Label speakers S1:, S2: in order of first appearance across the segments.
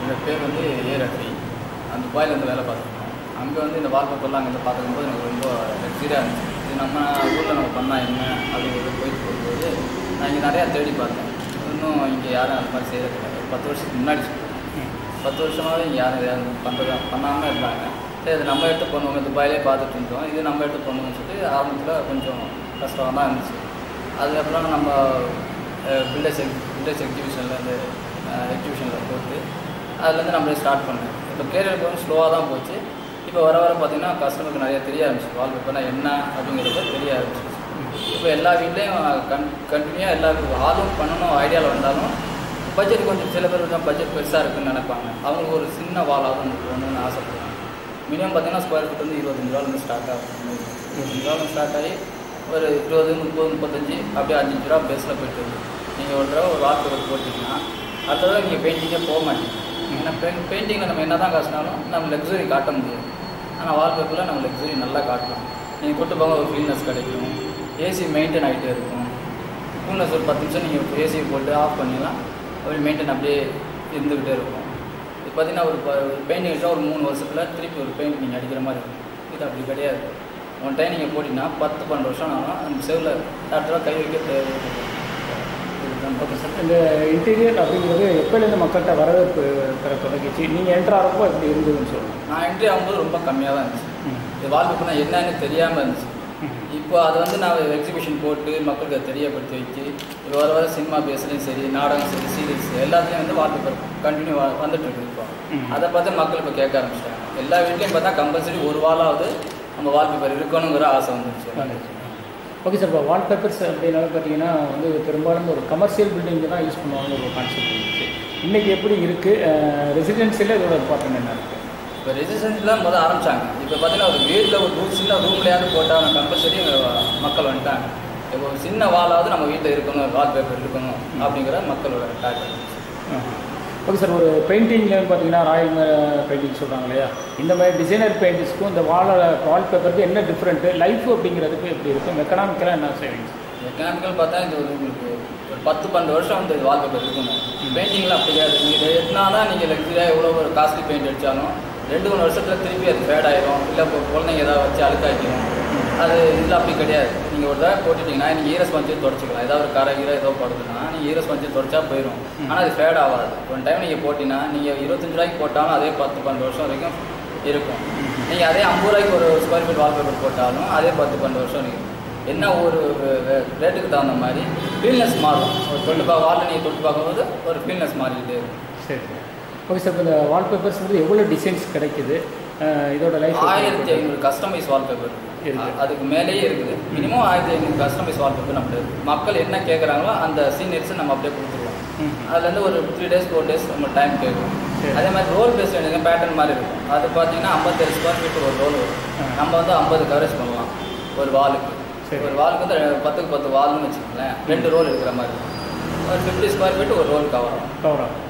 S1: என்னோட பேர் வந்து ஏ ரஃபி அந்த துபாயில் வந்து வேலை பார்த்துருக்கோம் அங்கே வந்து இந்த வால்பேப்பர்லாம் அங்கே பார்க்கும்போது எனக்கு ரொம்ப லக்ஸரியாக இருந்துச்சு இது நம்ம ஊரில் நம்ம பண்ணால் என்ன அப்படிங்கிறது போயிட்டு போகும்போது நான் இங்கே நிறையா தேடி பார்த்தேன் இன்னும் இங்கே யாரும் அந்த மாதிரி செய்கிறது கிடையாது ஒரு பத்து வருஷத்துக்கு முன்னாடி சொல்றேன். பத்து வருஷமாகவே இங்கே யாரும் எதாவது பண்ணுறது பண்ணாமல் இருந்தாங்க சரி இது நம்ம எடுத்து பண்ணுவோங்க துபாயிலே பார்த்துட்டு இருந்தோம் இது நம்ம எடுத்து பண்ணுவோம்னு சொல்லி ஆரம்பத்தில் கொஞ்சம் கஷ்டமாக தான் இருந்துச்சு அதுக்கப்புறம் நம்ம பில்டர்ஸ் பில்டர்ஸ் எக்ஸிபிஷனில் அந்த எக்ஸிபிஷனில் போட்டு அதுலேருந்து நம்மளே ஸ்டார்ட் பண்ணேன் இப்போ கேரியர் கொஞ்சம் ஸ்லோவாக தான் போச்சு இப்போ வர வர பார்த்தீங்கன்னா கஸ்டமருக்கு நிறைய தெரிய ஆரம்பிச்சு வால்பேப்பர்னா என்ன அப்படிங்கிறது தெரிய ஆரம்பிச்சிச்சு இப்போ எல்லா வீட்லேயும் கன் கண்டினியூவாக எல்லா ஆளும் பண்ணணும் ஐடியாவில் வந்தாலும் பட்ஜெட் கொஞ்சம் சில பேர் கொஞ்சம் பட்ஜெட் பெருசாக இருக்குன்னு நினைப்பாங்க அவங்களுக்கு ஒரு சின்ன வாலாவது ஒன்று வேணும்னு ஆசைப்படுறாங்க மினிமம் பார்த்தீங்கன்னா ஸ்கொயர் ஃபீட் வந்து இருபத்தஞ்சு ரூபாலேருந்து ஸ்டார்ட் ஆகும் இருபத்தஞ்சு ரூபாலேருந்து ஸ்டார்ட் ஆகி ஒரு இருபது முப்பது முப்பத்தஞ்சு அப்படியே அஞ்சு ரூபா பேஸில் போயிட்டு இருக்கு நீங்கள் ஒரு தடவை ஒரு வால்பேப்பர் போட்டிங்கன்னா அடுத்த தடவை நீங்கள் பெயிண்டிங்கே போக மாட்டீங்க ஏன்னா பெயிண்ட் பெயிண்டிங்கில் நம்ம என்ன தான் காசினாலும் நம்ம லக்ஸுரி காட்ட முடியாது ஆனால் வால்பேப்பரில் நம்ம லக்ஸுரி நல்லா காட்டலாம் நீங்கள் தொட்டு போக ஒரு ஃபீல்னஸ் கிடைக்கும் ஏசி மெயின்டைன் ஆகிட்டே இருக்கும் கூல்னஸ் ஒரு பத்து நிமிஷம் நீங்கள் ஏசியை போட்டு ஆஃப் பண்ணிடலாம் அப்படியே மெயின்டைன் அப்படியே இருந்துக்கிட்டே இருக்கும் இது பார்த்தீங்கன்னா ஒரு பெயிண்டிங் அடிச்சா ஒரு மூணு வருஷத்தில் திருப்பி ஒரு பெயிண்ட் நீங்கள் அடிக்கிற மாதிரி இருக்கும் இது அப்படி கிடையாது ஒன் டைம் நீங்கள் போட்டிங்கன்னா பத்து பன்னெண்டு வருஷம் ஆனாலும் அந்த செவில் அடுத்த கை வைக்க தேவை இதுதான்
S2: ஓகே சார் இந்த இன்டீரியர் அப்படிங்கிறது எப்போலேருந்து மக்கள்கிட்ட வரவேற்பு பெற தொடங்கிச்சு நீங்கள் என்ட்ரு ஆகிறப்போ எப்படி இருந்ததுன்னு சொல்லுங்கள்
S1: நான் என்ட்ரி ஆகும்போது ரொம்ப கம்மியாக தான் இருந்துச்சு இது வால்பேப்பர்னா என்னன்னு தெரியாமல் இருந்துச்சு இப்போ அதை வந்து நான் எக்ஸிபிஷன் போட்டு மக்களுக்கு அதை தெரியப்படுத்தி வச்சு இப்போ வர வர சினிமா பேஸ்லையும் சரி நாடகம் சரி சீரியல்ஸ் எல்லாத்துலேயும் வந்து வால்பேப்பர் கண்டினியூ வந்துட்டு இருக்கு இப்போ
S2: ம்.
S1: அதை பார்த்து மக்கள் இப்போ கேட்க ஆரம்பிச்சிட்டாங்க எல்லா வீட்லேயும் பார்த்தா கம்பல்சரி ஒரு வாலாவது நம்ம வால்பேப்பர் இருக்கணுங்கிற ஆசை வந்துருச்சு
S2: ஓகே சார் இப்போ வால்பேப்பர்ஸ் அப்படின்னாலும் பார்த்தீங்கன்னா வந்து பெரும்பாலும் ஒரு கமர்ஷியல் பில்டிங் தான் யூஸ் பண்ணுவாங்க ஒரு கான்செப்ட் இருந்துச்சு இன்றைக்கி எப்படி இருக்குது ரெசிடென்சியில் இதோட இம்பார்ட்டன்ட் என்ன இருக்குது
S1: இப்போ ரெசிஸ்டன்ஸ் தான் முதல்ல ஆரம்பிச்சாங்க இப்போ பார்த்தீங்கன்னா ஒரு வீட்டில் ஒரு ரூம் சின்ன ரூம்லையாவது போட்டால் கம்பல்சரி மக்கள் வந்துட்டாங்க இப்போ ஒரு சின்ன வாலாவது நம்ம வீட்டில் இருக்கணும் வால்பேப்பர் இருக்கணும் அப்படிங்கிற மக்களோட டார்கெட்
S2: ஓகே சார் ஒரு பெயிண்டிங்கில் பார்த்தீங்கன்னா ராயல் பெயிண்டிங் சொல்கிறாங்க இல்லையா இந்த மாதிரி டிசைனர் பெயிண்டிங்ஸ்க்கும் இந்த வாழ வால்பேப்பருக்கு என்ன டிஃப்ரெண்ட்டு லைஃப் அப்படிங்கிறதுக்கு எப்படி இருக்குது மெக்கனாமிக்கலாக என்ன சேவிங்ஸ்
S1: மெக்கானிக்கல் பார்த்தா இது ஒரு உங்களுக்கு ஒரு பத்து பன்னெண்டு வருஷம் வந்து வால்பேப்பர் இருக்கணும் பெயிண்டிங்லாம் அப்படி கிடையாது நீங்கள் எத்தனா தான் நீங்கள் லக்ஸரியாக எவ்வளோ ஒரு காஸ்ட்லி பெயிண்ட் அடித்தாலும் ரெண்டு மூணு வருஷத்தில் திருப்பி அது ஃபேட் ஆயிரும் இல்லை இப்போ குழந்தைங்க ஏதாவது வச்சு அழுக்காக்கிடும் அது இதில் அப்படி கிடையாது நீங்கள் ஒரு தடவை போட்டுட்டீங்கன்னா நீங்கள் ஈரஸ் பஞ்சு தொடச்சிக்கலாம் ஏதாவது ஒரு கரை கீரை ஏதோ படுதுன்னா நீங்கள் ஈரஸ் பஞ்சு தொடச்சா போயிடும் ஆனால் அது ஃபேட் ஆகாது ஒன் டைம் நீங்கள் போட்டிங்கன்னா நீங்கள் இருபத்தஞ்சு ரூபாய்க்கு போட்டாலும் அதே பத்து பன்னெண்டு வருஷம் வரைக்கும் இருக்கும் நீங்கள் அதே ஐம்பது ரூபாய்க்கு ஒரு ஸ்கொயர் ஃபீட் வால்பேப்பர் போட்டாலும் அதே பத்து பன்னெண்டு வருஷம் இருக்கும் என்ன ஒரு ரேட்டுக்கு தகுந்த மாதிரி ஃபீல்னஸ் மாறும் ஒரு தொட்டு பா வாலில் நீங்கள் தொட்டு பார்க்கும்போது ஒரு ஃபீல்னஸ் மாறிக்கிட்டே இருக்கும்
S2: சரி ஓகே சார் இப்போ இந்த வால்பேப்பர்ஸ் வந்து எவ்வளோ டிசைன்ஸ் கிடைக்குது அஹ் இதோட லைஃப்
S1: ஆயிரத்தி ஐநூறு கஸ்டமைஸ் வால்பேப்பர்
S2: இருக்கு.
S1: அதுக்கு மேலேயே இருக்குது மினிமம் ஆயிரத்தி ஐநூறு கஸ்டமைஸ் வால்பேப்பர் நம்மகிட்ட இருக்குது மக்கள் என்ன கேட்குறாங்களோ அந்த சீனியர்ஸை நம்ம அப்படியே கொடுத்துருவோம் அதுலேருந்து ஒரு த்ரீ டேஸ் ஃபோர் டேஸ் நம்ம டைம் கேட்கும்
S2: சரி.
S1: அதே மாதிரி ரோல் பேஸ் வேணுங்க பேட்டர்ன் மாதிரி இருக்கும் அது பார்த்தீங்கன்னா ஐம்பத்தேழு ஸ்கொயர் ஃபீட் ஒரு ரோல் வரும்
S2: ஆ.
S1: நம்ம வந்து ஐம்பது கவரேஜ் பண்ணலாம் ஒரு வாலுக்கு
S2: சரி.
S1: ஒரு வாலுக்கு வந்து ரெ- பத்துக்கு பத்து வால்னு வச்சுக்கோங்களேன் ரெண்டு ரோல் இருக்கிற மாதிரி இருக்கும் ஒரு ஃபிஃப்டி ஸ்கொயர் ஃபீட் ஒரு ரோல் கவர் ஆகும்
S2: கவர் ஆகும்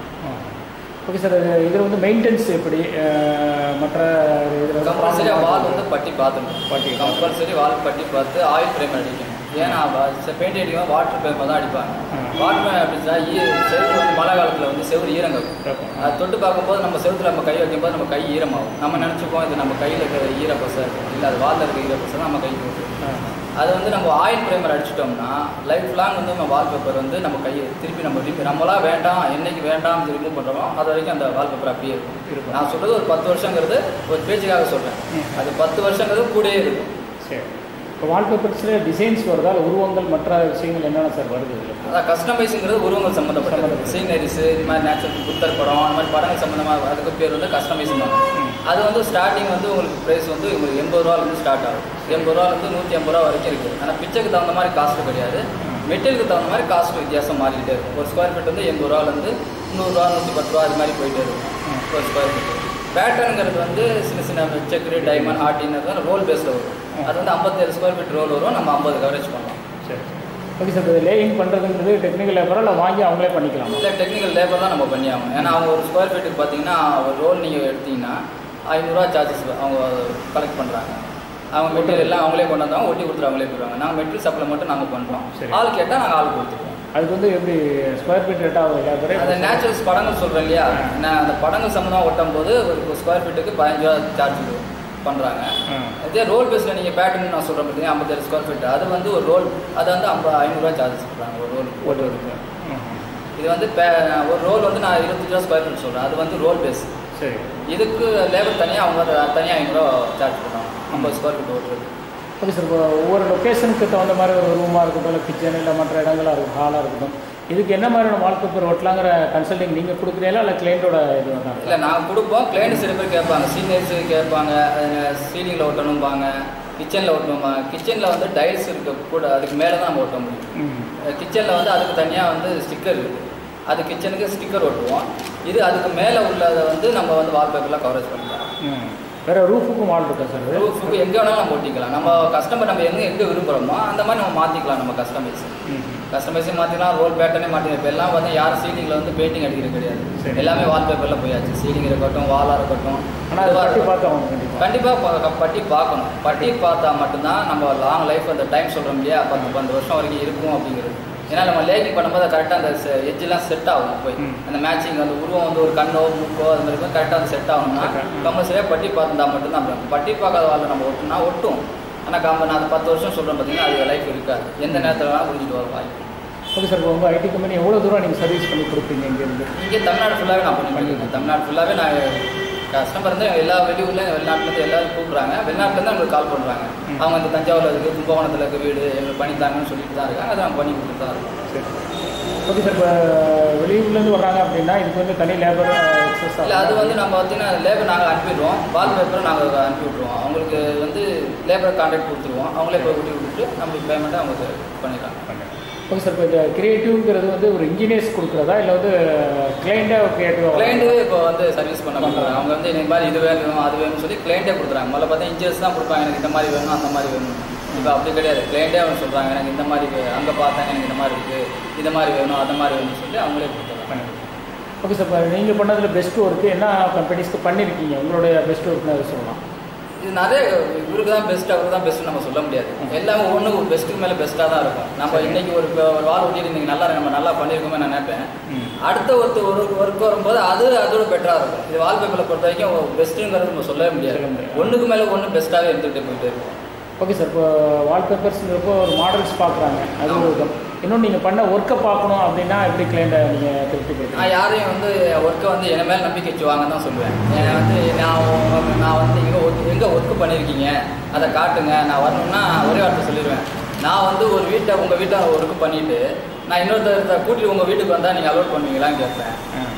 S2: ஓகே சார் இதில் வந்து மெயின்டெனன்ஸ் எப்படி அஹ் மற்ற இதில்
S1: கம்பல்சரி வால் வந்து பட்டி பார்த்துக்கணும்
S2: பட்டி.
S1: கம்பல்சரி வால் பட்டி பார்த்து ஆயில் ஃப்ரேம் அடிக்கணும் ஏன்னா பெயிண்ட் அடிக்கும் வாட்டர் பேப்பர் தான் அடிப்பாங்க
S2: ஆ.
S1: வாட்டர் பேப்பர் அடிச்சா ஈ செவுரு வந்து மழை காலத்தில் வந்து செவுரு ஈரங்கும் அது தொட்டு பார்க்கும்போது நம்ம செவுத்துல நம்ம கை வைக்கும்போது நம்ம கை ஈரமாகும் நம்ம நினச்சிப்போம் இது நம்ம கையில் இருக்கிற ஈரப்பசை இல்லை அது வாலில் இருக்கிற ஈரப்பசை நம்ம கை போட்டு அது வந்து நம்ம ஆயில் ப்ரைமர் அடிச்சிட்டோம்னா லைஃப் லாங் வந்து நம்ம வால்பேப்பர் வந்து நம்ம கையை திருப்பி நம்ம ரிமூவ் நம்மளா வேண்டாம் என்னைக்கு வேண்டாம் ரிமூவ் பண்ணுறோமோ அது வரைக்கும் அந்த வால்பேப்பர் அப்படியே இருக்கும்
S2: இருக்கும்.
S1: நான் சொல்கிறது ஒரு பத்து வருஷங்கிறது ஒரு பேஜுக்காக சொல்கிறேன்
S2: ம்.
S1: அது பத்து வருஷங்கிறது கூடயே இருக்கும்
S2: சரி இப்போ வால்பேப்பர்ஸில் டிசைன்ஸ் வருதா உருவங்கள் மற்ற விஷயங்கள் என்னென்ன சார் வருது இதில்
S1: அதான் கஸ்டமைஸுங்கிறது உருவங்கள் சம்மந்தப்பட்டது
S2: சம்மந்தப்பட்டது.
S1: சீனரிஸு இது மாதிரி நேச்சுரல் புத்தர் படம் அந்த மாதிரி படங்கள் சம்மந்தமாக அதுக்கு பேர் வந்து கஸ்டமைஸிங்
S2: ம்.
S1: அது வந்து ஸ்டார்டிங் வந்து உங்களுக்கு ப்ரைஸ் வந்து உங்களுக்கு எண்பது ரூபாலேருந்து ஸ்டார்ட் ஆகும் எண்பது ரூபாலேருந்து நூற்றி ஐம்பது ரூபா வரைக்கும் இருக்குது ஆனால் பிச்சைக்கு தகுந்த மாதிரி காஸ்ட் கிடையாது மெட்டீரியலுக்கு தகுந்த மாதிரி காஸ்ட் வித்தியாசம் மாறிக்கிட்டே இருக்கும் ஒரு ஸ்கொயர் ஃபீட் வந்து எண்பது ரூபாலேருந்து நூறுரூவா நூற்றி பத்து ரூபா அது மாதிரி போயிட்டே இருக்கும்
S2: ம்.
S1: ஒரு ஸ்கொயர் ஃபீட் பேட்டர்னுங்கிறது வந்து சின்ன சின்ன செக்குரு டைமண்ட் ஹார்டின்னு ரோல் பேஸில் வரும்
S2: ம்.
S1: அது வந்து ஐம்பத்தேழு ஸ்கொயர் ஃபீட் ரோல் வரும் நம்ம ஐம்பது கவரேஜ் பண்ணலாம்
S2: சரி ஓகே சார் இது லேயிங் பண்ணுறதுங்கிறது டெக்னிக்கல் லேபரா இல்லை வாங்கி அவங்களே பண்ணிக்கலாம்
S1: இல்லை டெக்னிக்கல் லேபர் தான் நம்ம பண்ணி ஆகணும் ஏன்னா அவங்க ஒரு ஸ்கொயர் ஃபீட்டுக்கு பார்த்தீங்கன்னா ஒரு ரோல் நீங்கள் எடுத்தீங்கன்னா ஐநூறுரூவா சார்ஜஸ் அவங்க கலெக்ட் பண்ணுறாங்க அவங்க மெட்டீரியல் எல்லாம் அவங்களே கொண்டு வந்தாங்க ஒட்டி கொடுத்துட்டு அவங்களே போயிடுவாங்க நாங்கள் மெட்டீரியல் சப்ளை மட்டும் நாங்கள் பண்ணுறோம்
S2: சரி.
S1: ஆள் கேட்டால் நாங்கள் ஆள் கொடுத்துருவோம்
S2: அதுக்கு வந்து எப்படி ஸ்கொயர் ஃபீட் ரேட் ஆகும் லேபர்
S1: அந்த நேச்சுரல்ஸ் படங்கள் சொல்கிறேன் இல்லையா நான் அந்த படங்கள் சம்மந்தமாக ஒட்டும் போது ஒரு ஸ்கொயர் ஃபீட்டுக்கு பதினஞ்சு ரூபா சார்ஜ் பண்ணுறாங்க இதே ரோல் பேஸில் நீங்கள் பேட்டர்ன் நான் சொல்கிறேன் பார்த்தீங்கன்னா ஐம்பத்தேழு ஸ்கொயர் ஃபீட் அது வந்து ஒரு ரோல் அது வந்து ஐம்பது ஐநூறுரூவா சார்ஜ் சொல்கிறாங்க ஒரு ரோல்
S2: போட்டு இருக்கு
S1: இது வந்து பே ஒரு ரோல் வந்து நான் இருபத்தஞ்சு ரூபா ஸ்கொயர் ஃபீட் சொல்கிறேன் அது வந்து ரோல் பேஸ்
S2: சரி
S1: இதுக்கு லேபர் தனியாக அவங்க தனியாக ஐநூறுரூவா சார்ஜ் பண்ணுவாங்க ஐம்பது ஸ்கொயர் ஃபீட் ஓட்டுறது
S2: ஓகே சார் இப்போ ஒவ்வொரு லொக்கேஷனுக்கு தகுந்த மாதிரி ஒரு ரூமாக இருக்கட்டும் இல்லை கிச்சன் இல்லை மற்ற இடங்களாக இருக்கும் ஹாலாக இருக்கட்டும் இதுக்கு என்ன மாதிரியான வால்பேப்பர் ஒட்டலாங்கிற கன்சல்டிங் நீங்கள் கொடுக்குறீங்களா இல்லை கிளைண்ட்டோட இது தான்
S1: இல்லை நாங்கள் கொடுப்போம் கிளைண்ட் சில பேர் கேட்பாங்க சீனியர்ஸ் கேட்பாங்க சீலிங்கில் ஒட்டணும்பாங்க கிச்சனில் ஒட்டணும்பாங்க கிச்சனில் வந்து டைல்ஸ் இருக்க கூட அதுக்கு மேலே தான் நம்ம ஒட்ட முடியும்
S2: ம்
S1: கிச்சனில் வந்து அதுக்கு தனியாக வந்து ஸ்டிக்கர் இருக்குது அது கிச்சனுக்கு ஸ்டிக்கர் ஒட்டுவோம் இது அதுக்கு மேலே உள்ளதை வந்து நம்ம வந்து வால்பேப்பரில் கவரேஜ் பண்ணிக்கலாம்
S2: ம் வேறு ரூஃபுக்கும் வால் இருக்கா சார் இது?
S1: ரூஃபுக்கு எங்கே வேணாலும் நம்ம ஒட்டிக்கலாம் நம்ம கஸ்டமர் நம்ம எங்கே எங்கே விரும்புகிறோமோ அந்த மாதிரி நம்ம மாற்றிக்கலாம் நம்ம கஸ்டமைஸ்
S2: ம்
S1: கஸ்டமைஸும் மாற்றிக்கலாம் ரோல் பேட்டர்னே மாற்றிக்கலாம் இப்போ எல்லாம் வந்து யாரும் சீலிங்கில் வந்து பெயிண்டிங் அடிக்கிறது கிடையாது
S2: சரி.
S1: எல்லாமே வால்பேப்பரில் போயாச்சு சீலிங் இருக்கட்டும் வாலாக இருக்கட்டும்
S2: ஆனால் அது பட்டி பார்த்து அவங்க கண்டிப்பாக
S1: கண்டிப்பாக பட்டி பார்க்கணும் பட்டி பார்த்தா மட்டும்தான் நம்ம லாங் லைஃப் அந்த டைம் சொல்கிறோம் இல்லையா பத்து பன்னெண்டு வருஷம் வரைக்கும் இருக்கும் அப்படிங்கிறது ஏன்னா நம்ம லேக்கிங் பண்ணும்போது கரெக்டாக அந்த எட்ஜெலாம் செட் ஆகும் போய்
S2: ம்.
S1: அந்த மேட்சிங் அந்த உருவம் வந்து ஒரு கண்ணோ மூக்கோ அது மாதிரி கரெக்டாக அது செட் ஆகணும்னா
S2: Correct. ம்.
S1: கம்பல்சரியாக பட்டி பார்த்துருந்தா மட்டும்தான் நம்ம பட்டி பார்க்காத வாழ்ல நம்ம ஒட்டுனா ஒட்டும் ஆனால் கம்ப நான் அது பத்து வருஷம் சொல்கிறேன் பார்த்தீங்கன்னா அது லைஃப் இருக்காது எந்த நேரத்தில் வேணால் முடிஞ்சிட்டு வர வாய்ப்பு
S2: ஓகே சார் இப்போ உங்கள் ஐடி கம்பெனி எவ்வளோ தூரம் நீங்கள் சர்வீஸ் பண்ணி கொடுப்பீங்க இங்கேருந்து
S1: இங்கே தமிழ்நாடு ஃபுல்லாகவே நான் பண்ணி பண்ணியிருக்கேன் தமிழ்நாடு ஃபுல்லாகவே நான் கஸ்டமர் வந்து எல்லா வெளியூர்லேயும் வெளிநாட்டுலேருந்து எல்லாரும் கூப்பிட்றாங்க வெளிநாட்டுலேருந்து அவங்களுக்கு கால் பண்ணுறாங்க
S2: ம்.
S1: அவங்க இந்த தஞ்சாவூரில் இருக்குது கும்பகோணத்தில் இருக்க வீடு எங்களுக்கு பண்ணித்தாங்கன்னு சொல்லிட்டு தான் இருக்காங்க அதை நாங்கள் பண்ணி கொடுத்துட்டு தான் இருக்கோம்
S2: சரி ஓகே சார் இப்போ வெளியூர்லேருந்து வர்றாங்க அப்படின்னா இதுக்கு வந்து தனி லேபர் எக்ஸஸ்
S1: இல்லை அது வந்து நம்ம பார்த்தீங்கன்னா லேபர் நாங்கள் அனுப்பிடுவோம் வால் பேப்பரை நாங்கள் அனுப்பி விட்ருவோம் அவங்களுக்கு வந்து லேபர் கான்ட்ராக்ட் கொடுத்துருவோம் அவங்களே போய் ஊட்டி விட்டுட்டு நம்மளுக்கு பேமெண்ட்டை அவங்க பண்ணிடுறாங்க
S2: ஓகே சார் இப்போ இந்த கிரியேட்டிவ்ங்கிறது வந்து ஒரு இன்ஜினியர்ஸ் கொடுக்குறதா இல்லை வந்து கிளைண்டாக கிரியேட்டிவாக
S1: கிளைண்ட்டு இப்போ வந்து சர்வீஸ் பண்ண பண்ணுறாங்க அவங்க வந்து எனக்கு மாதிரி இது வேணும் அது வேணும்னு சொல்லி கிளைண்ட்டே கொடுக்குறாங்க முதல்ல பார்த்தா இன்ஜினியர்ஸ் தான் கொடுப்பாங்க எனக்கு இந்த மாதிரி வேணும் அந்த மாதிரி வேணும் இப்போ அப்படி கிடையாது கிளைண்ட்டே அவங்க சொல்கிறாங்க எனக்கு இந்த மாதிரி அங்கே பார்த்தாங்க எனக்கு இந்த மாதிரி இருக்குது இந்த மாதிரி வேணும் அந்த மாதிரி வேணும்னு சொல்லி அவங்களே கொடுத்துறாங்க
S2: ஓகே சார் இப்போ நீங்கள் பண்ணதில் பெஸ்ட் ஒர்க்கு என்ன கம்பெனிஸ்க்கு பண்ணியிருக்கீங்க உங்களுடைய பெஸ்ட் ஒர்க்னு அதை சொல்லலாம்
S1: இது நிறைய இவருக்கு தான் பெஸ்ட் அவருக்கு தான் பெஸ்ட் நம்ம சொல்ல முடியாது எல்லாமே ஒன்று பெஸ்ட்டுக்கு மேலே பெஸ்ட்டாக தான் இருக்கும் நம்ம இன்னைக்கு ஒரு ஒரு வாரம் ஓட்டிட்டு இன்னைக்கு நல்லா இருக்கு, நம்ம நல்லா பண்ணியிருக்கோமே நான் நினைப்பேன் அடுத்த ஒருத்தர் ஒரு ஒர்க் வரும்போது அது அதோட பெட்டராக இருக்கும் இது வால்பேப்பரில் பொறுத்த வரைக்கும் பெஸ்ட்டுங்கிறது நம்ம சொல்லவே முடியாது
S2: சொல்ல முடியாது.
S1: ஒன்றுக்கு மேலே ஒன்று பெஸ்ட்டாகவே இருந்துகிட்டே போயிட்டே இருக்கும்
S2: ஓகே சார் இப்போ வால்பேப்பர்ஸ்ங்கிறப்போ ஒரு மாடல்ஸ் பார்க்குறாங்க அது ஒரு விதம் இன்னும் நீங்கள் பண்ண ஒர்க்கை பார்க்கணும் அப்படின்னா எப்படி கிளைண்ட்டை நீங்கள் திருப்திப்படுத்தலாம்
S1: நான் யாரையும் வந்து ஒர்க்கை வந்து என் மேலே நம்பிக்கை வச்சுவாங்க தான் சொல்லுவேன் ஏன்னா வந்து நான் உங்க- நான் வந்து எங்கே ஒர்க் எங்கே ஒர்க் பண்ணியிருக்கீங்க அதை காட்டுங்க நான் வரணும்னா ஒரே வார்த்தை சொல்லிடுவேன் நான் வந்து ஒரு வீட்டை உங்கள் வீட்டை ஒர்க் பண்ணிவிட்டு நான் இன்னொருத்தர் கூட்டிட்டு உங்கள் வீட்டுக்கு வந்தால் நீங்கள் அலோட் பண்ணுவீங்களான்னு கேட்பேன்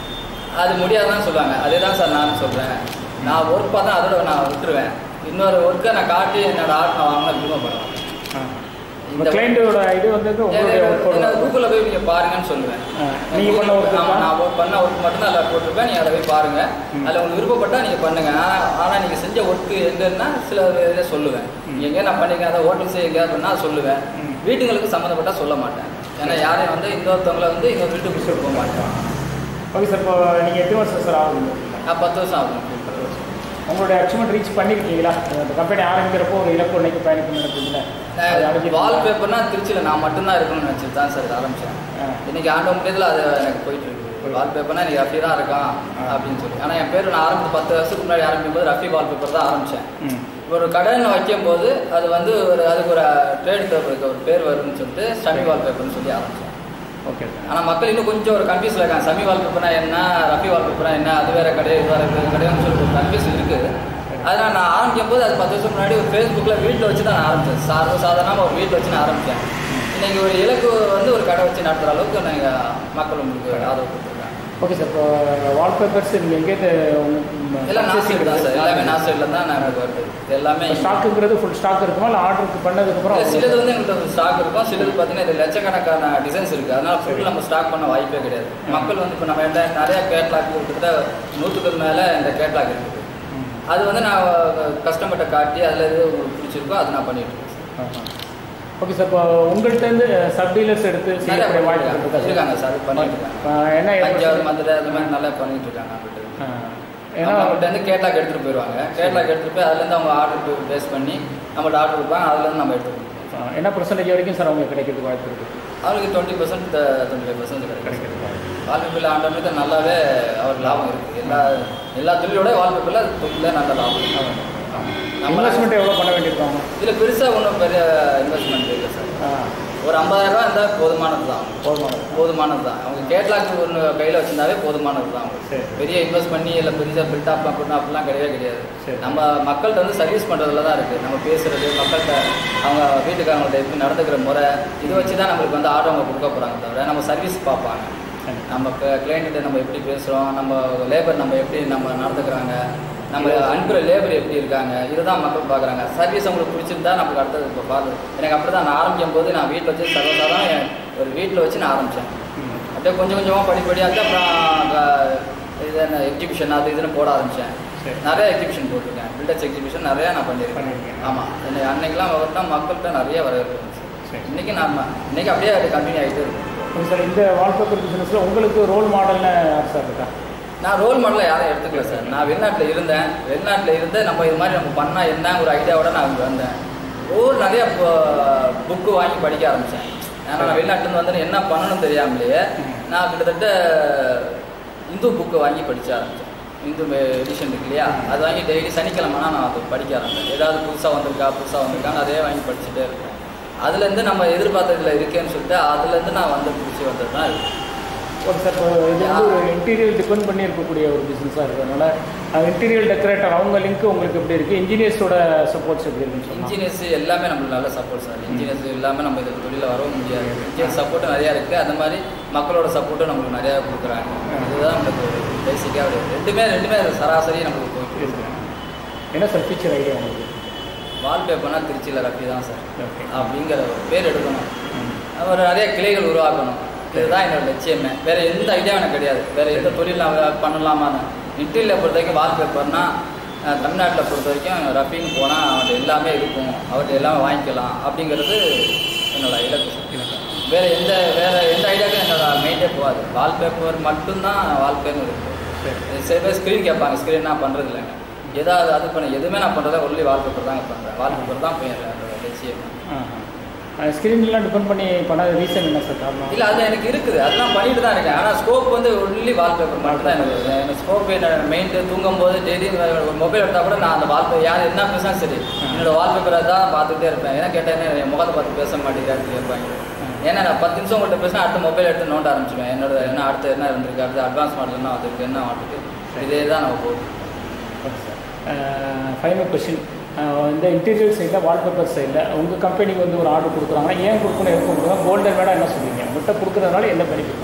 S1: அது முடியாதுன்னு சொல்லுவாங்க அதே தான் சார் நான் சொல்கிறேன் நான் ஒர்க் பார்த்தா அதோட நான் விட்டுருவேன் இன்னொரு ஒர்க்கை நான் காட்டி என்னோட ஆர்ட் நான் வாங்கினா விரும்பப்படுவேன்
S2: இந்த கிளைண்ட்டோட இது வந்து உங்களுடைய ஒர்க்கோட
S1: கூகுளில் போய் நீங்கள் பாருங்கன்னு சொல்லுவேன்
S2: நீங்கள் பண்ண ஒர்க்
S1: ஆமா, நான் work பண்ண ஒர்க் மட்டும் தான் அதில் போட்டிருப்பேன் நீங்கள் அதை போய் பாருங்க
S2: ம்.
S1: அதில் உங்களுக்கு விருப்பப்பட்டா நீங்கள் பண்ணுங்க ஆனால் ஆனால் நீங்கள் செஞ்ச ஒர்க்கு எங்கன்னா சில இதில் சொல்லுவேன்
S2: ம்.
S1: எங்கே நான் பண்ணிருக்கேன் அதை ஹோட்டல்ஸ் எங்கேயாவது பண்ணால் அதை சொல்லுவேன்
S2: ம்.
S1: வீட்டுங்களுக்கு சம்மந்தப்பட்டா சொல்ல மாட்டேன் ஏன்னா யாரையும் வந்து இன்னொருத்தவங்கள வந்து இன்னொரு வீட்டுக்கு பிடிச்சிட்டு போக மாட்டேன்
S2: ஓகே சார் இப்போ நீங்கள் எத்தனை வருஷம் சார் ஆகுது
S1: நான் பத்து வருஷம் ஆகும் பத்து வருஷம்
S2: உங்களுடைய அச்சீவ்மெண்ட் ரீச் பண்ணியிருக்கீங்களா இந்த கம்பெனி ஆரம்பிக்கிறப்போ ஒரு இலக்கு ஒன்றைக்கு பயணிக்கணும்னு நினைப்பீங்களா அது அடைஞ்சிருக்கீங்களா?
S1: வால்பேப்பர்னா திருச்சியில் நான் மட்டும்தான் இருக்கணும்னு நினச்சிட்டு தான் சார் இதை ஆரம்பித்தேன்
S2: ஆ.
S1: இன்னைக்கு ஆண்டு முடியதில் அது எனக்கு போயிட்டு இருக்கு வால்பேப்பர்னா எனக்கு ரஃபி தான் இருக்கான்
S2: ஆ.
S1: அப்படின்னு சொல்லி ஆனால் என் பேர் நான் ஆரம்பித்து பத்து வருஷத்துக்கு முன்னாடி ஆரம்பிக்கும் போது ரஃபி வால்பேப்பர் தான் ஆரம்பித்தேன்
S2: ம்
S1: ஒரு கடைன்னு வைக்கும்போது அது வந்து ஒரு அதுக்கு ஒரு ட்ரேட் பேப்பருக்கு ஒரு பேர் வரும்னு சொல்லிட்டு சமி வால்பேப்பர்னு சொல்லி ஆரம்பித்தேன்
S2: ஓகே சார்
S1: ஆனால் மக்கள் இன்னும் கொஞ்சம் ஒரு கன்ஃபியூஸில் இருக்காங்க சமி வால்பேப்பர்னா என்ன ரஃபி வால்பேப்பர்னா என்ன அது வேற கடை இது வேற கடைன்னு சொல்லிட்டு ஒரு கன்ஃபியூஸ் இருக்குது அதனால் நான் ஆரம்பிக்கும் போது அது பத்து வருஷம் முன்னாடி ஒரு ஃபேஸ்புக்கில் வீட்டில் வச்சு தான் நான் ஆரம்பித்தேன் சார் சாதாரணமாக ஒரு வீட்டில் வச்சு நான் ஆரம்பித்தேன் இன்னைக்கு ஒரு இலக்கு வந்து ஒரு கடை வச்சு நடத்துகிற அளவுக்கு நீங்கள் மக்கள் உங்களுக்கு ஆதரவு கொடுத்துருக்காங்க
S2: ஓகே சார் இப்போ வால்பேப்பர்ஸ் நீங்கள் எங்கேருந்து
S1: எல்லாம் நான் சைடு தான் சார் எல்லாமே நான் சைடில் தான் நான் எனக்கு வருது இது எல்லாமே
S2: ஸ்டாக்குங்கிறது ஃபுல் ஸ்டாக் இருக்குமா இல்லை ஆர்டருக்கு பண்ணதுக்கப்புறம்
S1: இல்ல, சிலது வந்து எங்கள்கிட்ட ஸ்டாக் இருக்கும் சிலது பார்த்தீங்கன்னா இது லட்சக்கணக்கான டிசைன்ஸ் இருக்குது அதனால ஃபுல் நம்ம ஸ்டாக் பண்ண வாய்ப்பே கிடையாது மக்கள் வந்து இப்போ நம்ம என்கிட்ட நிறைய கேட்லாக் கிட்டத்தட்ட நூற்றுக்கு மேலே இந்த கேட்லாக் இருக்குது
S2: ம்.
S1: அது வந்து நான் கஸ்டமர்கிட்ட காட்டி அதில் எது உங்களுக்கு பிடிச்சிருக்கோ அதை நான் பண்ணிட்டு இருக்கேன்
S2: ஓகே சார் இப்போ உங்கள்கிட்டருந்து சப் டீலர்ஸ் எடுத்து
S1: நிறைய
S2: செய்யக்கூடிய வாய்ப்பு
S1: பண்ணிட்டு
S2: இருக்கா சார்?
S1: இருக்காங்க சார் அது பண்ணிட்டு இருக்காங்க
S2: இப்போ என்ன
S1: தஞ்சாவூர் மதுரை அது மாதிரி நல்லா பண்ணிட்டு இருக்காங்க அவங்கள்ட்ட
S2: ஆ. ஏன்னா
S1: நம்மகிட்ட இருந்து கேட்லாக் எடுத்துகிட்டு போயிடுவாங்க கேட்லாக் எடுத்துகிட்டு போய் அதுலேருந்து அவங்க ஆர்டர் பேஸ் பண்ணி நம்மள்ட்ட ஆர்டர் கொடுப்பாங்க அதுலேருந்து நம்ம எடுத்துக்கணும்
S2: ஆ, என்ன பர்சன்டேஜ் வரைக்கும் சார் அவங்க கிடைக்கிறதுக்கு வாய்ப்பு இருக்குது
S1: அவருக்கு twenty percent twenty five percent கிடைக்கும்
S2: கிடைக்கிறது
S1: வால்பேப்பரில் ஆண்டவனுக்கு நல்லாவே அவருக்கு லாபம் இருக்குது எல்லா எல்லா தொழிலோட வால்பேப்பரில் தொழிலில் நல்ல லாபம் நம்ம
S2: இன்வெஸ்ட்மெண்ட் எவ்வளோ பண்ண வேண்டியிருக்காங்க
S1: இதில் பெருசாக ஒன்றும் பெரிய இன்வெஸ்ட்மெண்ட் இல்லை சார்
S2: ஆ
S1: ஒரு 50000 ரூபா இருந்தால் போதுமானது தான்
S2: போதுமானது
S1: போதுமானது தான் அவங்க கேட்லாக் ஒன்று கையில் வச்சிருந்தாவே போதுமானது தான்
S2: சரி.
S1: பெரிய இன்வெஸ்ட் பண்ணி இல்லை பெரிய பில்டப் பண்ணணும் அப்படிலாம் கிடையவே கிடையாது
S2: சரி.
S1: நம்ம மக்கள்கிட்ட வந்து சர்வீஸ் பண்ணுறதுல தான் இருக்குது நம்ம பேசுறது மக்கள்கிட்ட அவங்க வீட்டுக்காரங்கள்ட்ட எப்படி நடந்துக்கிற முறை இதை வச்சு தான் நம்மளுக்கு வந்து ஆர்டர் அவங்க கொடுக்க போகிறாங்க தவிர நம்ம சர்வீஸ் பார்ப்பாங்க
S2: சரி.
S1: நம்ம கிளைண்ட்டு நம்ம எப்படி பேசுகிறோம் நம்ம லேபர் நம்ம எப்படி நம்ம நடந்துக்கிறாங்க நம்ம அனுப்புகிற லேபர் எப்படி இருக்காங்க இதை தான் மக்கள் பார்க்குறாங்க சர்வீஸ் அவங்களுக்கு பிடிச்சிருந்தா நமக்கு அடுத்தது இப்போ பார்த்து எனக்கு அப்படி தான் நான் ஆரம்பிக்கும் போது நான் வீட்டில் வச்சு சர்வசாதாரண என் ஒரு வீட்டில் வச்சு நான் ஆரம்பித்தேன்
S2: ம்.
S1: அப்படியே கொஞ்சம் கொஞ்சமாக படிப்படியாக அப்புறம் அஹ், இது என்ன எக்ஸிபிஷன் அது இதுன்னு போட ஆரம்பித்தேன்
S2: சரி.
S1: நிறைய எக்ஸிபிஷன் போட்டிருக்கேன் பில்டர்ஸ் எக்ஸிபிஷன் நிறையா நான் பண்ணியிருக்கேன்
S2: பண்ணியிருக்கீங்க.
S1: ஆமாம் என்னை அன்னைக்கெலாம் வரட்டா மக்கள்கிட்ட நிறைய வரவேற்பு இருந்துச்சு
S2: சரி.
S1: இன்றைக்கி நான் இன்றைக்கி அப்படியே அது கண்டினியூ ஆகிட்டே இருக்கும்
S2: ஓகே சார் இந்த வால்பேப்பர் பிஸ்னஸில் உங்களுக்கு ரோல் மாடல்னு யார் சார் இருக்கா
S1: நான் ரோல் மாடலில் யாரும் எடுத்துக்கல சார் நான் வெளிநாட்டில் இருந்தேன் வெளிநாட்டில் இருந்து நம்ம இது மாதிரி நம்ம பண்ணால் என்ன ஒரு ஐடியாவோட நான் இங்கே வந்தேன் ஒவ்வொரு நிறைய புக்கு வாங்கி படிக்க ஆரம்பித்தேன் ஏன்னா நான் வெளிநாட்டிலேருந்து வந்து என்ன பண்ணணும்னு தெரியாமலேயே நான் கிட்டத்தட்ட இந்து புக்கு வாங்கி படிக்க ஆரம்பித்தேன் இந்து எடிஷன் இருக்கு இல்லையா அது வாங்கி டெய்லி சனிக்கிழமைனா நான் அது படிக்க ஆரம்பித்தேன் ஏதாவது புதுசாக வந்திருக்கா புதுசாக வந்திருக்கான்னு அதே வாங்கி படிச்சுட்டே இருக்கேன் அதுலேருந்து நம்ம எதிர்பார்த்ததுல இருக்கேன்னு சொல்லிட்டு அதுலேருந்து நான் வந்து பிடிச்சி வந்தது தான் இது
S2: ஓகே சார் இப்போ இது வந்து ஒரு இன்டீரியர் டிபெண்ட் பண்ணி இருக்கக்கூடிய ஒரு பிஸ்னஸாக இருக்கிறதுனால இன்டீரியர் டெக்கரேட்டர் அவங்க லிங்க் உங்களுக்கு எப்படி இருக்குது இன்ஜினியர்ஸோட சப்போர்ட்ஸ் எப்படி இருக்குன்னு சொன்னால்
S1: இன்ஜினியர்ஸ் எல்லாமே நம்மளுக்கு நல்ல சப்போர்ட் சார் இன்ஜினியர்ஸ் இல்லாமல் நம்ம இந்த தொழிலில் வரவும் முடியாது இன்ஜினியர் சப்போர்ட்டும் நிறையா இருக்குது அந்த மாதிரி மக்களோட சப்போர்ட்டும் நம்மளுக்கு நிறையா கொடுக்குறாங்க இதுதான் நம்மளுக்கு ஒரு பேசிக்காக ரெண்டுமே ரெண்டுமே சராசரி நம்மளுக்கு போயிட்டு இருக்கு
S2: என்ன சார் ஃபீச்சர் ஐடியா உங்களுக்கு
S1: வால்பேப்பர்னா திருச்சியில் ரஃபி தான் சார்
S2: ஓகே
S1: அப்படிங்கிற ஒரு பேர் எடுக்கணும் ஒரு நிறைய கிளைகள் உருவாக்கணும் இதுதான் என்னோட லட்சியமே வேறு எந்த ஐடியாவும் எனக்கு கிடையாது வேறு எந்த தொழில் நான் பண்ணலாமான்னு இன்டீரியரை பொறுத்த வரைக்கும் வால்பேப்பர்னா தமிழ்நாட்டில் பொறுத்த வரைக்கும் ரஃபின்னு போனால் அவன்கிட்ட எல்லாமே இருக்கும் அவர்கிட்ட எல்லாமே வாங்கிக்கலாம் அப்படிங்கிறது என்னோட இலக்கு சார். வேறு எந்த வேறு எந்த ஐடியாவுக்கும் என்னோட மைண்டே போகாது வால்பேப்பர் மட்டும்தான் வால்பேப்பர் இருக்குது சில பேர் ஸ்க்ரீன் கேட்பாங்க ஸ்க்ரீன் நான் பண்ணுறது இல்லைங்க ஏதாவது அது பண்ண எதுவுமே நான் பண்ணுறதா ஒன்லி வால்பேப்பர் தாங்க பண்ணுறேன் வால்பேப்பர் தான் போய் என்னோட லட்சியம்
S2: ஸ்க்ரீன்லாம் டிபெண்ட் பண்ணி பண்ணாத ரீசன் என்ன சார் காரணம்
S1: இல்லை அது எனக்கு இருக்குது அதெல்லாம் பண்ணிட்டு தான் இருக்கேன் ஆனால் ஸ்கோப் வந்து ஒன்லி வால்பேப்பர் மட்டும் தான் எனக்கு இருக்குது. எனக்கு ஸ்கோப் என்ன மெயின் தூங்கும் போது டெய்லி ஒரு மொபைல் எடுத்தால் கூட நான் அந்த வால்பேப்பர் யார் என்ன பேசினா சரி என்னோட வால்பேப்பரை தான் பார்த்துட்டே இருப்பேன் ஏன்னா கேட்டேன் என்ன என் முகத்தை பார்த்து பேச மாட்டேங்கிறாரு கேட்பாங்க ஏன்னா நான் பத்து நிமிஷம் உங்கள்கிட்ட பேசினா அடுத்த மொபைல் எடுத்து நோண்ட ஆரம்பிச்சுவேன் என்னோட என்ன அடுத்து என்ன இருந்திருக்கு அடுத்து அட்வான்ஸ் மாடல் என்ன வந்திருக்கு என்ன வந்திருக்கு இதே தான் நம்ம போகுது
S2: ஓகே சார் ஃபைனல் கொஷின் இந்த இன்டீரியர் சைடில் வால்பேப்பர் சைடில் உங்கள் கம்பெனிக்கு வந்து ஒரு ஆர்டர் கொடுக்குறாங்கன்னா ஏன் கொடுக்கணும் எதுக்கு கொடுக்குறோம் கோல்டன் வேடா என்ன சொல்லுவீங்க முட்டை கொடுக்குறதுனால என்ன பெனிஃபிட்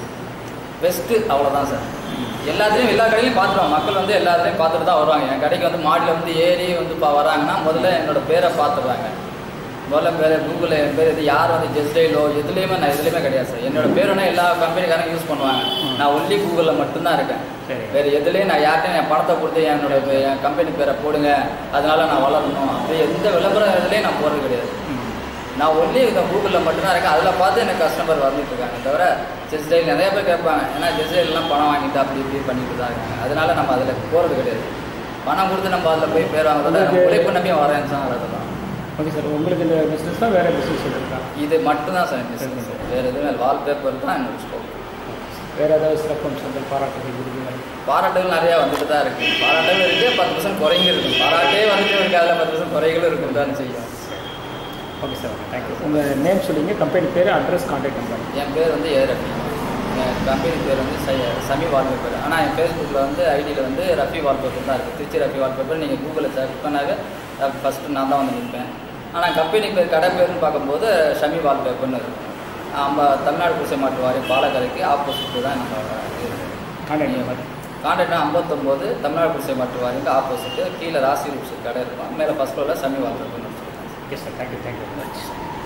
S1: பெஸ்ட்டு அவ்வளோதான் சார் எல்லாத்துலேயும் எல்லா கடையிலையும் பார்த்துருவாங்க மக்கள் வந்து எல்லா இதுலையும் பார்த்துட்டு தான் வருவாங்க என் கடைக்கு வந்து மாடியில் வந்து ஏறி வந்து பா வராங்கன்னா முதல்ல என்னோட பேரை பார்த்துடுறாங்க முதல்ல பேர் கூகுளில் என் பேர் இது யார் வந்து ஜெஸ்டைலோ எதுலேயுமே நான் எதுலேயுமே கிடையாது சார் என்னோட பேர் வேணால் எல்லா கம்பெனிக்காரங்க யூஸ் பண்ணுவாங்க நான் ஒன்லி கூகுளில் மட்டும்தான் இருக்கேன்
S2: சரி
S1: வேறு எதுலேயும் நான் யார்ட்டையும் என் பணத்தை கொடுத்து என்னோட பே- என் கம்பெனி பேரை போடுங்க அதனால நான் வளரணும் அப்படி எந்த விளம்பரம் இதுலேயும் நான் போகிறது கிடையாது நான் ஒன்லி இந்த கூகுளில் மட்டும்தான் இருக்கேன் அதில் பார்த்து எனக்கு கஸ்டமர் வந்துட்டு இருக்காங்க தவிர ஜெஸ்டைல் நிறைய பேர் கேட்பாங்க ஏன்னா ஜெஸ்டைல்லாம் பணம் வாங்கிட்டு அப்படி இப்படி பண்ணிட்டு தான் இருக்காங்க அதனால நம்ம அதில் போகிறது கிடையாது பணம் கொடுத்து நம்ம அதில் போய் பேர் வாங்குறத நம்ம
S2: உங்களுக்கு-
S1: உழைப்பு நம்பி வரேன்னு தான் அதெல்லாம்
S2: ஓகே சார் உங்களுக்கு இந்த பிஸ்னஸ் தான் வேறு பிஸ்னஸ் இருக்கா
S1: இது மட்டும்தான் சார் பிஸ்னஸ் வேறு எதுவுமே வால்பேப்பர் தான் என்னோட ஸ்கோப்
S2: வேறு ஏதாவது சிறப்பம்சங்கள் பாராட்டுகள் விருதுகள்
S1: பாராட்டுகள் நிறையா வந்துட்டு தான் இருக்குது பாராட்டுகள் இருக்குது பத்து பர்சன்ட் குறைங்க இருக்கும் பாராட்டே வந்துட்டு இருக்கு அதில் பத்து பர்சன்ட் குறைகளும் இருக்கும் தான் செய்யும்
S2: ஓகே சார் தேங்க்யூ உங்கள் நேம் சொல்லிங்க கம்பெனி பேர் அட்ரஸ் கான்டாக்ட் நம்பர்
S1: என் பேர் வந்து ஏ ரஃபி என் கம்பெனி பேர் வந்து சை சமி வால்பேப்பர் ஆனால் என் ஃபேஸ்புக்கில் வந்து ஐடியில் வந்து ரஃபி வால்பேப்பர் தான் இருக்குது திருச்சி ரஃபி வால்பேப்பர் நீங்கள் கூகுளில் சர்ச் பண்ணாவே ஃபஸ்ட்டு நான் தான் வந்து நிற்பேன் ஆனால் கம்பெனி பேர் கடை பேர்னு பார்க்கும்போது ஷமி வால்பேப்பர்னு இருக்கும் நம்ம தமிழ்நாடு குடிசை மாட்டு வாரியம் பாலக்கரைக்கு ஆப்போசிட்டு தான் நம்ம இது இருக்கு.
S2: கான்டாக்ட் நம்பர்
S1: கான்டாக்ட் ஐம்பத்தொம்போது தமிழ்நாடு குடிசை மாட்டு வாரியம் ஆப்போசிட்டு கீழே ராசி ரூப்ஸ் கடை இருக்கும் மேலே ஃபஸ்ட் ஃப்ளோரில் சமி வால்பேப்பர்னு வச்சுருக்கேன்
S2: okay sir thank you thank you very much